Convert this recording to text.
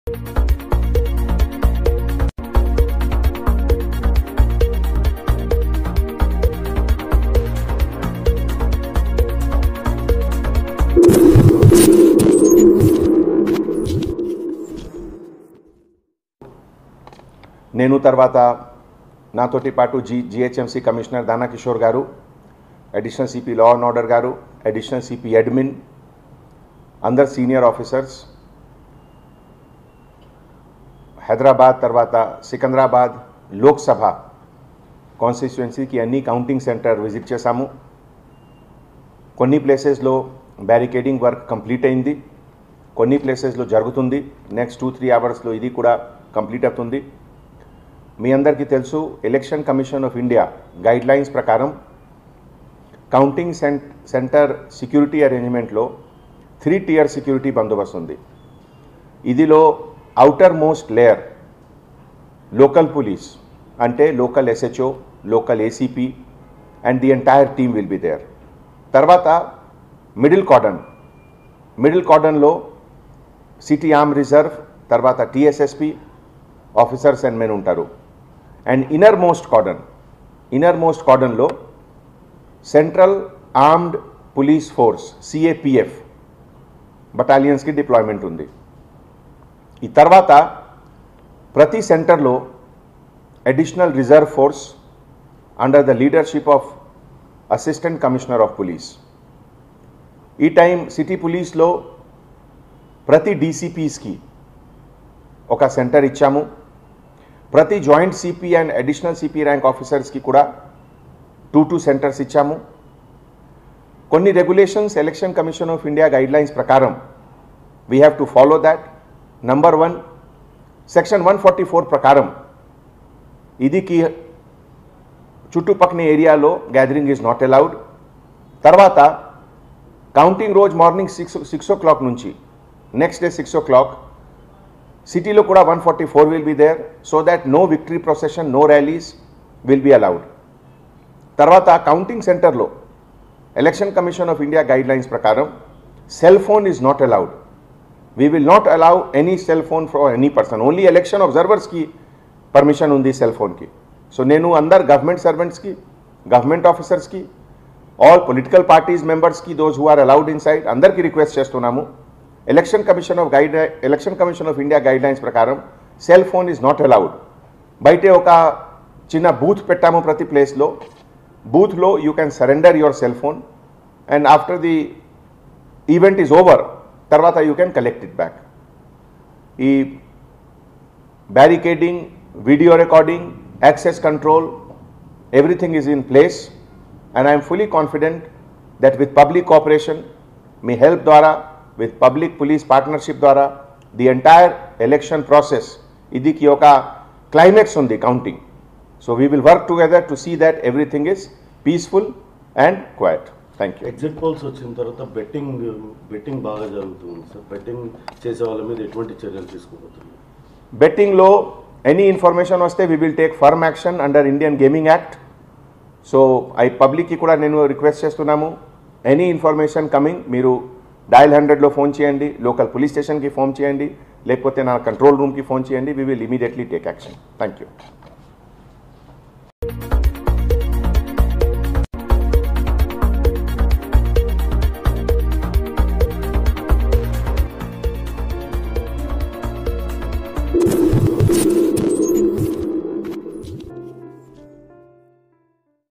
నేను తర్వాత నాతోటి పాటు G GHMC commissioner Dana Kishore garu additional CP law and order garu additional CP admin అందరు సీనియర్ ఆఫీసర్స్ హైదరాబాద్ తర్వాత సికింద్రాబాద్ లోక్సభ కాన్స్టిట్యుయెన్సీకి అన్ని కౌంటింగ్ సెంటర్ విజిట్ చేశాము కొన్ని ప్లేసెస్లో బ్యారికేడింగ్ వర్క్ కంప్లీట్ అయింది కొన్ని ప్లేసెస్లో జరుగుతుంది నెక్స్ట్ టూ త్రీ అవర్స్లో ఇది కూడా కంప్లీట్ అవుతుంది మీ అందరికీ తెలుసు election commission of India guide lines ప్రకారం కౌంటింగ్ సెంట్ సెంటర్ సెక్యూరిటీ అరేంజ్మెంట్లో త్రీ టియర్ సెక్యూరిటీ బందోబస్తు ఉంది ఇదిలో outer most layer local police అంటే local SHO local ACP and the entire team will be there తర్వాత మిడిల్ కార్డన్ మిడిల్ కార్డన్లో city arm reserve తర్వాత టీఎస్ఎస్పి ఆఫీసర్స్ అండ్ మెన్ ఉంటారు and inner most cordon inner most కార్డన్లో central armed police force CAPF బటాలియన్స్కి deployment ఉంది ఈ తర్వాత ప్రతి సెంటర్లో additional reserve force under the leadership of assistant commissioner of police ఈ టైం సిటీ పోలీస్లో ప్రతి డీసీపీస్కి ఒక సెంటర్ ఇచ్చాము ప్రతి joint CP and additional CP rank ఆఫీసర్స్కి కూడా టూ టూ సెంటర్స్ ఇచ్చాము కొన్ని regulations election commission of India guide lines ప్రకారం we have to follow that number one section one forty four ప్రకారం ఇదికి చుట్టుపక్కల ఏరియాలో గ్యాదరింగ్ ఈజ్ నాట్ అలౌడ్ తర్వాత కౌంటింగ్ రోజు మార్నింగ్ సిక్స్ సిక్స్ ఓ క్లాక్ నుంచి next day six o'clock సిటీలో కూడా one forty four will be there so that no victory procession no rallies will be allowed తర్వాత కౌంటింగ్ సెంటర్లో election commission of India guide lines ప్రకారం cell phone is not allowed we will not allow any cell phone for any person only election అబ్జర్వర్స్కి permission ఉంది cell ఫోన్కి so నేను అందరు government సర్వెంట్స్కి government ఆఫీసర్స్కి ఆల్ పొలిటికల్ పార్టీస్ మెంబర్స్కి those who are allowed inside అందరికీ request చేస్తున్నాము election commission of guide election commission of India guide lines ప్రకారం cell phone is not allowed బయటే ఒక చిన్న బూత్ పెట్టాము ప్రతి ప్లేస్లో బూత్లో you can surrender your cell phone and after the event is over తర్వాత you can collect it back ఈ barricading video recording access control everything is in place and I'm fully confident that with public cooperation మీ help ద్వారా with public police partnership ద్వారా the entire election process ఇదికి ఒక climax ఉంది counting so we will work together to see that everything is peaceful and quiet thank you exit polls వచ్చిన తర్వాత betting betting బాగా జరుగుతుంది సార్ బెట్టింగ్ చేసే వాళ్ళ మీద ఎటువంటి చర్యలు తీసుకోబోతున్నారు బెట్టింగ్లో ఎనీ ఇన్ఫర్మేషన్ వస్తే we will take firm action under Indian gaming act so I పబ్లిక్కి కూడా నేను రిక్వెస్ట్ చేస్తున్నాము ఎనీ ఇన్ఫర్మేషన్ కమింగ్ మీరు డయల్ హండ్రెడ్లో ఫోన్ చేయండి లోకల్ పోలీస్ స్టేషన్కి ఫోన్ చేయండి లేకపోతే నా కంట్రోల్ రూమ్కి ఫోన్ చేయండి we will immediately take action thank you